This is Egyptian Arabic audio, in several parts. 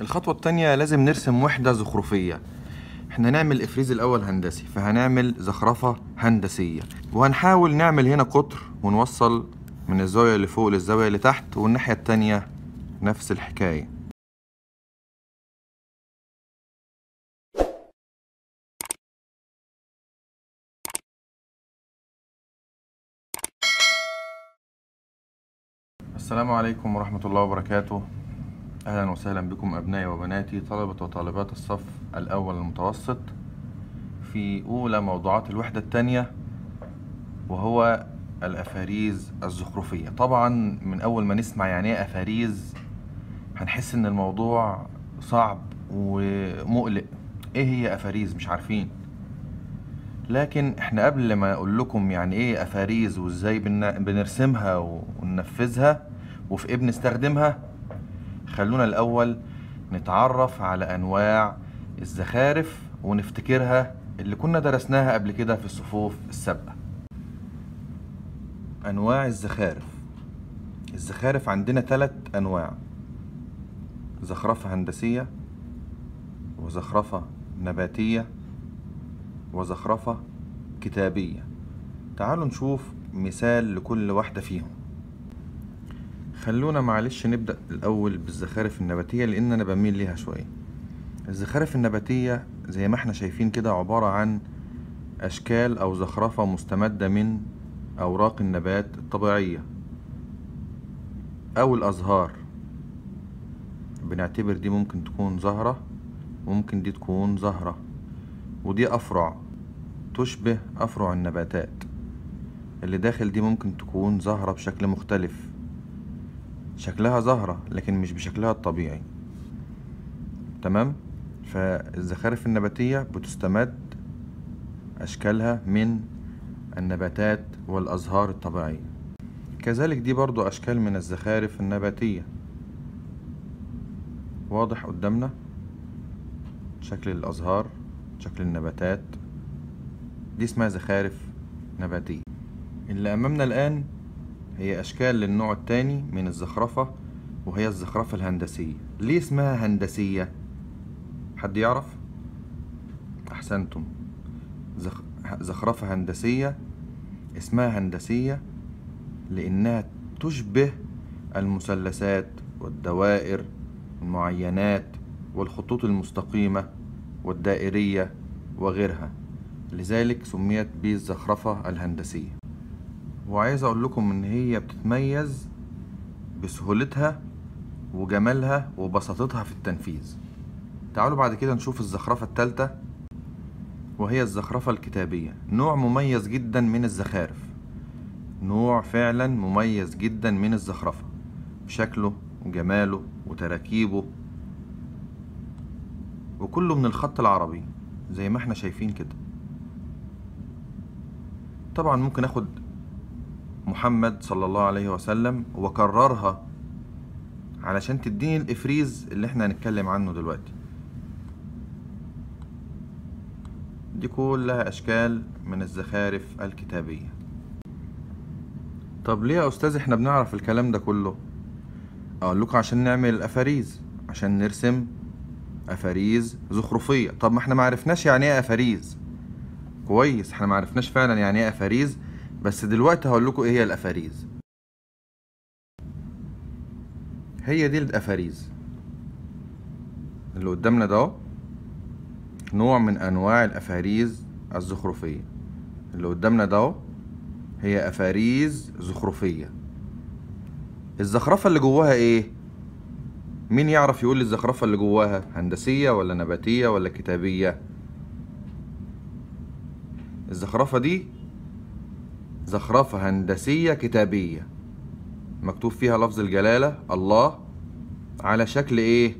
الخطوة التانية لازم نرسم وحدة زخرفية احنا نعمل افريز الاول هندسي فهنعمل زخرفة هندسية وهنحاول نعمل هنا قطر ونوصل من الزاوية اللي فوق للزاوية اللي تحت والناحية التانية نفس الحكاية السلام عليكم ورحمة الله وبركاته أهلا وسهلا بكم أبنائي وبناتي طلبة وطالبات الصف الأول المتوسط في أولى موضوعات الوحدة الثانية وهو الأفاريز الزخرفية طبعا من أول ما نسمع يعني إيه أفاريز هنحس إن الموضوع صعب ومقلق إيه هي أفاريز مش عارفين لكن احنا قبل ما اقول لكم يعني ايه افاريز وازاي بن- بنرسمها وننفذها وفي ايه بنستخدمها خلونا الاول نتعرف على انواع الزخارف ونفتكرها اللي كنا درسناها قبل كده في الصفوف السابقة انواع الزخارف الزخارف عندنا ثلاث انواع زخرفة هندسية وزخرفة نباتية وزخرفة كتابية تعالوا نشوف مثال لكل واحدة فيهم خلونا معلش نبدأ الأول بالزخارف النباتية لأن أنا بميل ليها شوية الزخارف النباتية زي ما احنا شايفين كده عبارة عن أشكال أو زخرفة مستمدة من أوراق النبات الطبيعية أو الأزهار بنعتبر دي ممكن تكون زهرة ممكن دي تكون زهرة ودي أفرع تشبه أفرع النباتات اللي داخل دي ممكن تكون زهرة بشكل مختلف شكلها زهرة لكن مش بشكلها الطبيعي تمام فالزخارف النباتية بتستمد أشكالها من النباتات والأزهار الطبيعية كذلك دي برضو أشكال من الزخارف النباتية واضح قدامنا شكل الأزهار شكل النباتات دي اسمها زخارف نباتية اللي أمامنا الآن هي أشكال للنوع التاني من الزخرفة وهي الزخرفة الهندسية ليه اسمها هندسية؟ حد يعرف؟ أحسنتم زخ... زخرفة هندسية اسمها هندسية لأنها تشبه المثلثات والدوائر المعينات والخطوط المستقيمة والدائرية وغيرها لذلك سميت بالزخرفة الهندسية وعايز أقول لكم إن هي بتتميز بسهولتها وجمالها وبساطتها في التنفيذ تعالوا بعد كده نشوف الزخرفة التالتة وهي الزخرفة الكتابية نوع مميز جدا من الزخارف نوع فعلا مميز جدا من الزخرفة بشكله وجماله وتراكيبه وكله من الخط العربي زي ما احنا شايفين كده طبعا ممكن اخد محمد صلى الله عليه وسلم وكررها علشان تديني الافريز اللي احنا هنتكلم عنه دلوقتي دي كلها اشكال من الزخارف الكتابية طب ليه يا استاذ احنا بنعرف الكلام ده كله اقول لكم عشان نعمل الافاريز عشان نرسم افاريز زخرفية طب ما احنا ما عرفناش يعني ايه افاريز كويس احنا ما عرفناش فعلا يعني ايه افاريز بس دلوقتي هقول لكم ايه هي الافاريز هي دي الافاريز اللي قدامنا ده اهو نوع من انواع الافاريز الزخرفيه اللي قدامنا ده اهو هي افاريز زخرفيه الزخرفه اللي جواها ايه مين يعرف يقول لي الزخرفه اللي جواها هندسيه ولا نباتيه ولا كتابيه الزخرفه دي زخرفه هندسيه كتابيه مكتوب فيها لفظ الجلاله الله على شكل ايه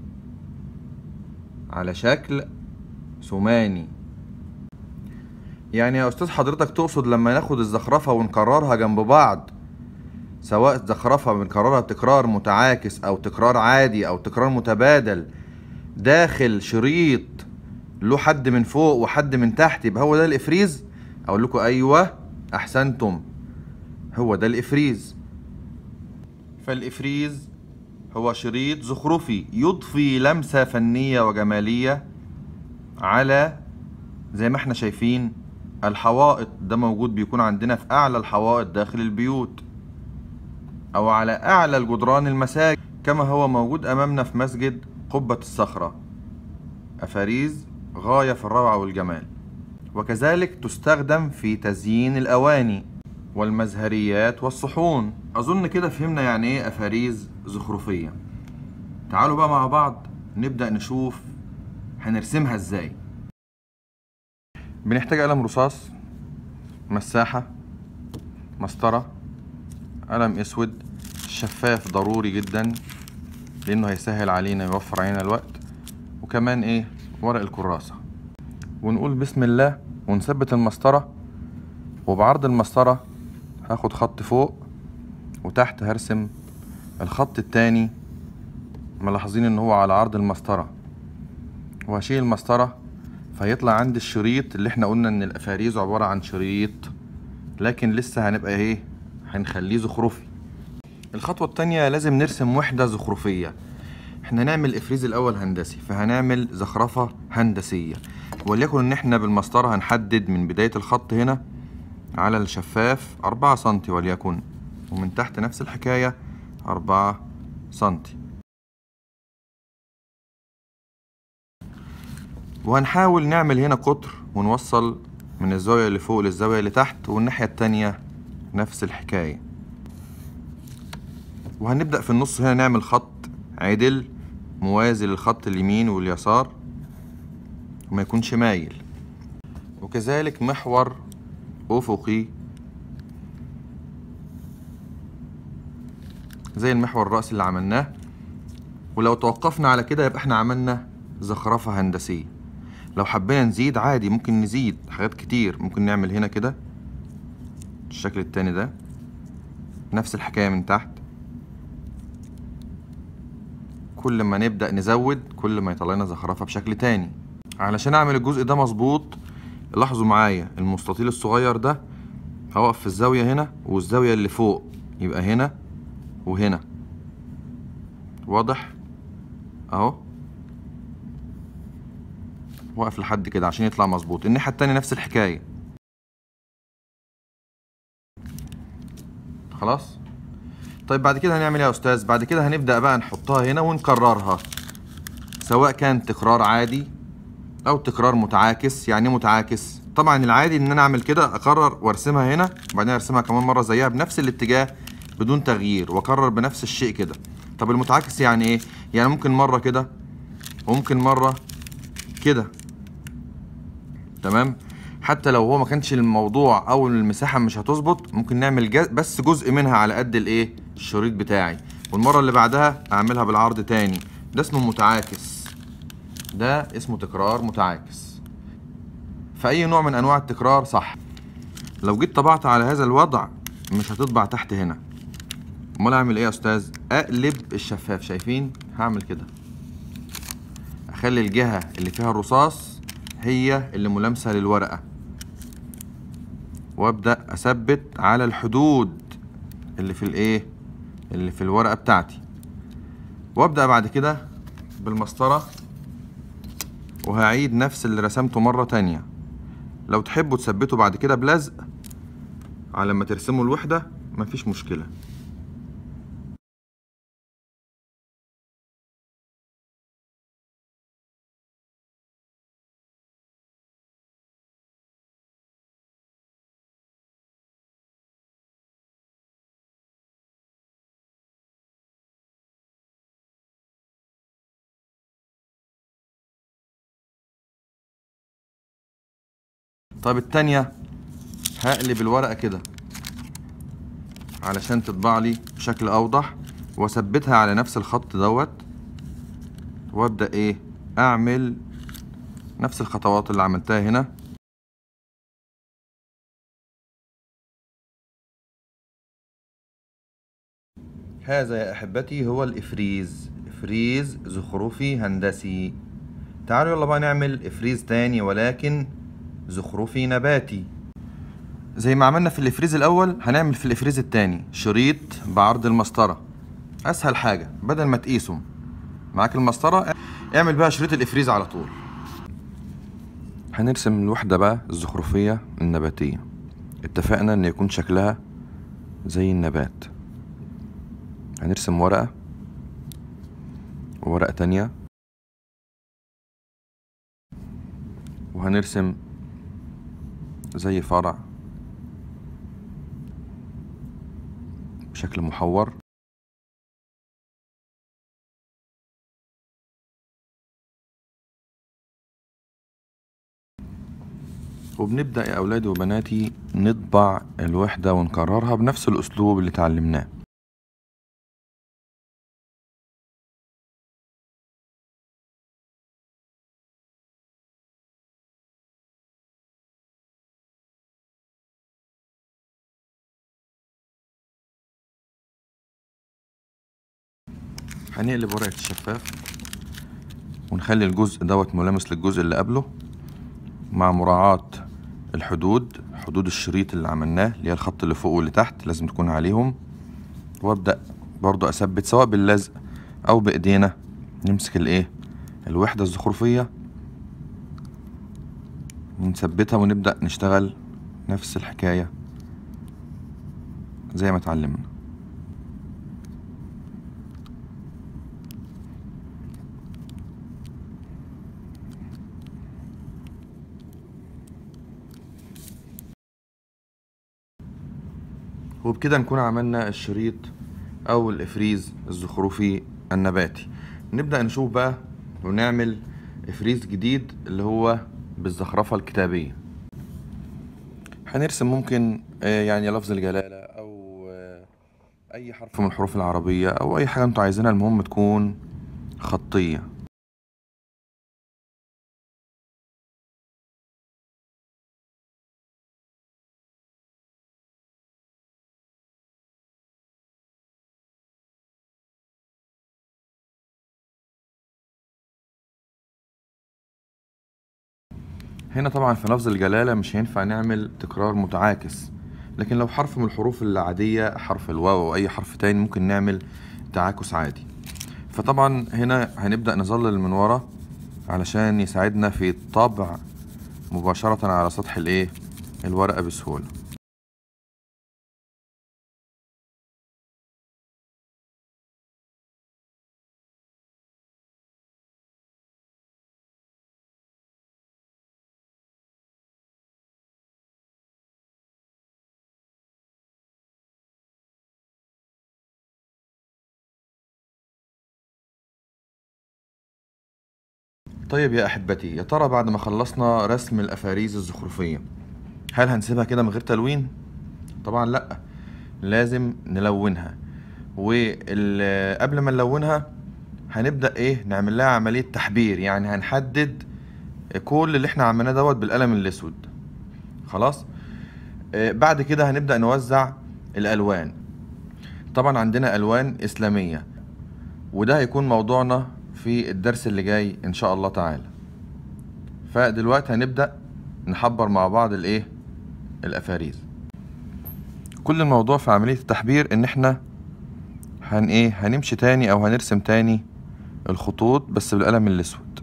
على شكل ثماني يعني يا استاذ حضرتك تقصد لما ناخد الزخرفه ونكررها جنب بعض سواء زخرفه بنكررها تكرار متعاكس او تكرار عادي او تكرار متبادل داخل شريط له حد من فوق وحد من تحت يبقى هو ده الافريز اقول لكم ايوه احسنتم هو ده الافريز فالافريز هو شريط زخرفي يضفي لمسة فنية وجمالية على زي ما احنا شايفين الحوائط ده موجود بيكون عندنا في أعلى الحوائط داخل البيوت أو على أعلى الجدران المساجد كما هو موجود أمامنا في مسجد قبة الصخرة أفاريز غاية في الروعة والجمال وكذلك تستخدم في تزيين الأواني والمزهريات والصحون أظن كده فهمنا يعني إيه أفاريز زخرفية تعالوا بقى مع بعض نبدأ نشوف هنرسمها إزاي بنحتاج قلم رصاص مساحة مسطرة قلم اسود شفاف ضروري جدا لانه هيسهل علينا يوفر علينا الوقت وكمان ايه ورق الكراسة ونقول بسم الله ونثبت المسطرة وبعرض المسطرة هاخد خط فوق وتحت هرسم الخط التاني ملاحظين ان هو على عرض المسطرة وهشيل المسطرة فهيطلع عندي الشريط اللي احنا قلنا ان الافاريز عبارة عن شريط لكن لسه هنبقى ايه هنخليه زخرفي الخطوة التانية لازم نرسم وحدة زخرفية احنا نعمل افريز الاول هندسي فهنعمل زخرفة هندسية وليكن ان احنا بالمسطرة هنحدد من بداية الخط هنا على الشفاف أربعة سنتي وليكن ومن تحت نفس الحكاية أربعة سنتي وهنحاول نعمل هنا قطر ونوصل من الزاوية اللي فوق للزاوية اللي تحت والناحية التانية نفس الحكاية وهنبدأ في النص هنا نعمل خط عدل موازي للخط اليمين واليسار وما يكونش مايل وكذلك محور أفقي زي المحور الرأسي اللي عملناه ولو توقفنا على كده يبقى احنا عملنا زخرفة هندسية لو حبينا نزيد عادي ممكن نزيد حاجات كتير ممكن نعمل هنا كده الشكل التاني ده نفس الحكاية من تحت كل ما نبدأ نزود كل ما يطلع لنا زخرفة بشكل تاني علشان اعمل الجزء ده مظبوط لاحظوا معايا المستطيل الصغير ده هقف في الزاوية هنا والزاوية اللي فوق يبقى هنا وهنا واضح اهو واقف لحد كده عشان يطلع مظبوط الناحية التانية نفس الحكاية خلاص طيب بعد كده هنعمل ايه يا استاذ بعد كده هنبدأ بقى نحطها هنا ونكررها سواء كان تكرار عادي او تكرار متعاكس يعني ايه متعاكس طبعا العادي ان انا اعمل كده اكرر وارسمها هنا وبعدين ارسمها كمان مره زيها بنفس الاتجاه بدون تغيير واكرر بنفس الشيء كده طب المتعاكس يعني ايه يعني ممكن مره كده وممكن مره كده تمام حتى لو هو ما كانش الموضوع او المساحه مش هتظبط ممكن نعمل جز... بس جزء منها على قد الايه الشريط بتاعي والمره اللي بعدها اعملها بالعرض تاني ده اسمه متعاكس ده اسمه تكرار متعاكس فأي نوع من أنواع التكرار صح لو جيت طبعت على هذا الوضع مش هتطبع تحت هنا امال اعمل ايه يا استاذ اقلب الشفاف شايفين هعمل كده اخلي الجهة اللي فيها الرصاص هي اللي ملامسة للورقة وابدأ اثبت على الحدود اللي في الايه اللي في الورقة بتاعتي وابدأ بعد كده بالمسطرة وهعيد نفس اللي رسمته مرة تانية لو تحبوا تثبتوا بعد كده بلزق على ما ترسموا الوحدة مفيش مشكلة طب التانية هقلب الورقة كده علشان تطبع لي بشكل أوضح وأثبتها على نفس الخط دوت وأبدأ إيه أعمل نفس الخطوات اللي عملتها هنا هذا يا أحبتي هو الإفريز إفريز زخرفي هندسي تعالوا يلا بقى نعمل إفريز تاني ولكن زخرفي نباتي زي ما عملنا في الإفريز الأول هنعمل في الإفريز التاني شريط بعرض المسطرة اسهل حاجه بدل ما تقيسهم معاك المسطره اعمل بقى شريط الافريز على طول هنرسم الوحده بقى الزخرفيه النباتيه اتفقنا ان يكون شكلها زي النبات هنرسم ورقه وورقه تانية وهنرسم زي فرع بشكل محور وبنبدأ يا أولادي وبناتي نطبع الوحدة ونكررها بنفس الأسلوب اللي اتعلمناه هنقلب ورقة الشفاف ونخلي الجزء دوت ملامس للجزء اللي قبله مع مراعاة الحدود حدود الشريط اللي عملناه اللي هي الخط اللي فوق واللي تحت لازم تكون عليهم وابدأ برضو اثبت سواء باللزق او بايدينا نمسك الايه الوحدة الزخرفية ونثبتها ونبدأ نشتغل نفس الحكاية زي ما اتعلمنا وبكده نكون عملنا الشريط او الافريز الزخرفي النباتي نبدأ نشوف بقى ونعمل افريز جديد اللي هو بالزخرفة الكتابية هنرسم ممكن آه، يعني لفظ الجلالة او آه، اي حرف من الحروف العربية او اي حاجة انتوا عايزينها المهم تكون خطية هنا طبعا في لفظ الجلالة مش هينفع نعمل تكرار متعاكس لكن لو حرف من الحروف العادية حرف الواو أو أي حرف تاني ممكن نعمل تعاكس عادي فطبعا هنا هنبدأ نظلل من ورا علشان يساعدنا في الطبع مباشرة على سطح الايه الورقة بسهولة طيب يا أحبتي يا ترى بعد ما خلصنا رسم الأفاريز الزخرفية هل هنسيبها كده من غير تلوين؟ طبعا لأ لازم نلونها وقبل ما نلونها هنبدأ ايه نعمل لها عملية تحبير يعني هنحدد كل اللي احنا عملناه دوت بالقلم الأسود خلاص آه، بعد كده هنبدأ نوزع الألوان طبعا عندنا ألوان إسلامية وده هيكون موضوعنا في الدرس اللي جاي ان شاء الله تعالى فدلوقتي هنبدأ نحبر مع بعض الايه الافاريز كل الموضوع في عملية التحبير ان احنا هن ايه هنمشي تاني او هنرسم تاني الخطوط بس بالقلم الاسود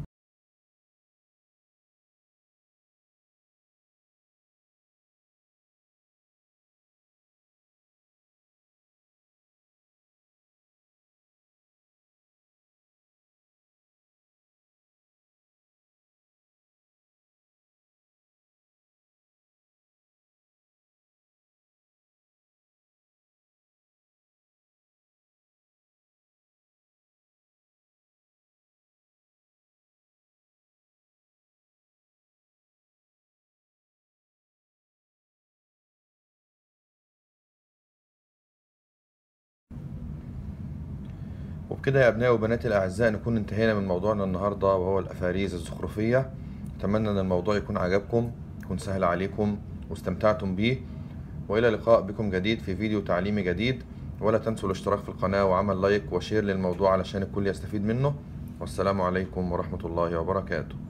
وبكده يا أبنائي وبناتي الأعزاء نكون انتهينا من موضوعنا النهاردة وهو الأفاريز الزخرفية أتمنى أن الموضوع يكون عجبكم يكون سهل عليكم واستمتعتم بيه وإلى لقاء بكم جديد في فيديو تعليمي جديد ولا تنسوا الاشتراك في القناة وعمل لايك وشير للموضوع علشان الكل يستفيد منه والسلام عليكم ورحمة الله وبركاته